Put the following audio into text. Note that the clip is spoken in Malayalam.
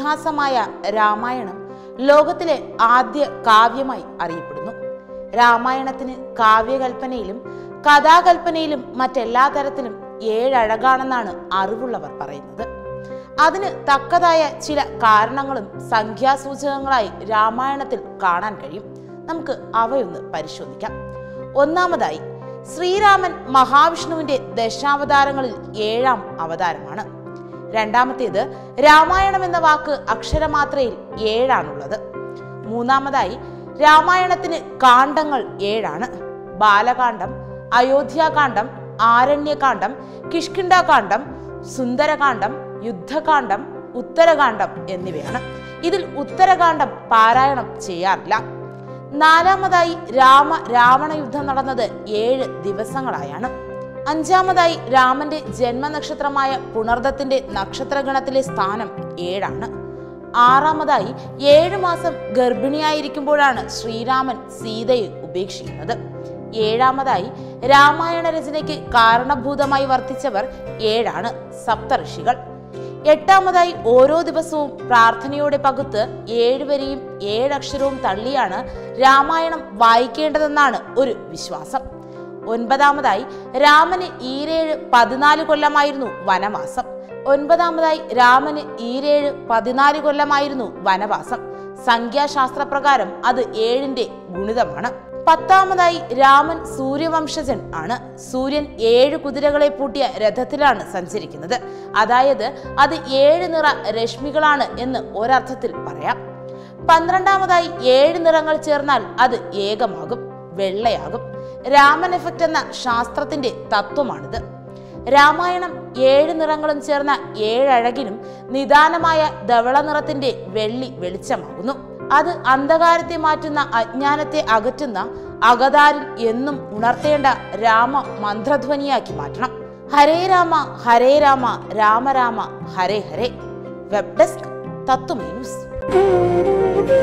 ഇതിഹാസമായ രാമായണം ലോകത്തിലെ ആദ്യ കാവ്യമായി അറിയപ്പെടുന്നു രാമായണത്തിന് കാവ്യകൽപ്പനയിലും കഥാകൽപ്പനയിലും മറ്റെല്ലാ തരത്തിലും ഏഴഴകാണെന്നാണ് അറിവുള്ളവർ പറയുന്നത് അതിന് തക്കതായ ചില കാരണങ്ങളും സംഖ്യാസൂചകങ്ങളായി രാമായണത്തിൽ കാണാൻ കഴിയും നമുക്ക് അവയൊന്ന് പരിശോധിക്കാം ഒന്നാമതായി ശ്രീരാമൻ മഹാവിഷ്ണുവിന്റെ ദശാവതാരങ്ങളിൽ ഏഴാം അവതാരമാണ് രണ്ടാമത്തേത് രാമായണം എന്ന വാക്ക് അക്ഷരമാത്രയിൽ ഏഴാണുള്ളത് മൂന്നാമതായി രാമായണത്തിന് കാണ്ഡങ്ങൾ ഏഴാണ് ബാലകാന്ഡം അയോധ്യാകാന്ഡം ആരണ്യകാന്ഡം കിഷ്കിണ്ടാകാന്ഡം സുന്ദരകാന്ഡം യുദ്ധകാന്ഡം ഉത്തരകാന്ഡം എന്നിവയാണ് ഇതിൽ ഉത്തരകാന്ഡം പാരായണം ചെയ്യാറില്ല നാലാമതായി രാമ രാവണ യുദ്ധം നടന്നത് ഏഴ് ദിവസങ്ങളായാണ് അഞ്ചാമതായി രാമന്റെ ജന്മനക്ഷത്രമായ പുണർദത്തിന്റെ നക്ഷത്രഗണത്തിലെ സ്ഥാനം ഏഴാണ് ആറാമതായി ഏഴ് മാസം ഗർഭിണിയായിരിക്കുമ്പോഴാണ് ശ്രീരാമൻ സീതയെ ഉപേക്ഷിക്കുന്നത് ഏഴാമതായി രാമായണ രചനയ്ക്ക് കാരണഭൂതമായി വർത്തിച്ചവർ ഏഴാണ് സപ്തഋഷികൾ എട്ടാമതായി ഓരോ ദിവസവും പ്രാർത്ഥനയോടെ പകുത്ത് ഏഴുവരെയും ഏഴക്ഷരവും തള്ളിയാണ് രാമായണം വായിക്കേണ്ടതെന്നാണ് ഒരു വിശ്വാസം ഒൻപതാമതായി രാമന് ഈരേഴ് പതിനാല് കൊല്ലമായിരുന്നു വനവാസം ഒൻപതാമതായി രാമന് ഈരേഴ് പതിനാല് കൊല്ലമായിരുന്നു വനവാസം സംഖ്യാശാസ്ത്രപ്രകാരം അത് ഏഴിന്റെ ഗുണിതമാണ് പത്താമതായി രാമൻ സൂര്യവംശജൻ ആണ് സൂര്യൻ ഏഴ് കുതിരകളെ പൂട്ടിയ രഥത്തിലാണ് സഞ്ചരിക്കുന്നത് അതായത് അത് ഏഴ് നിറ രശ്മികളാണ് എന്ന് ഒരർത്ഥത്തിൽ പറയാം പന്ത്രണ്ടാമതായി ഏഴ് നിറങ്ങൾ ചേർന്നാൽ അത് ഏകമാകും വെള്ളയാകും രാമൻ എഫക്റ്റ് എന്ന ശാസ്ത്രത്തിന്റെ തത്വമാണിത് രാമായണം ഏഴ് നിറങ്ങളും ചേർന്ന ഏഴഴകിനും നിദാനമായ ധവള നിറത്തിന്റെ വെള്ളി വെളിച്ചമാകുന്നു അത് അന്ധകാരത്തെ മാറ്റുന്ന അജ്ഞാനത്തെ അകറ്റുന്ന അകതാരിൽ എന്നും ഉണർത്തേണ്ട രാമ മന്ത്രധ്വനിയാക്കി മാറ്റണം ഹരേ രാമ ഹരേ രാമ രാമ രാമ ഹരേ ഹരേ വെബ് ഡെസ്ക് തത്വമേ ന്യൂസ്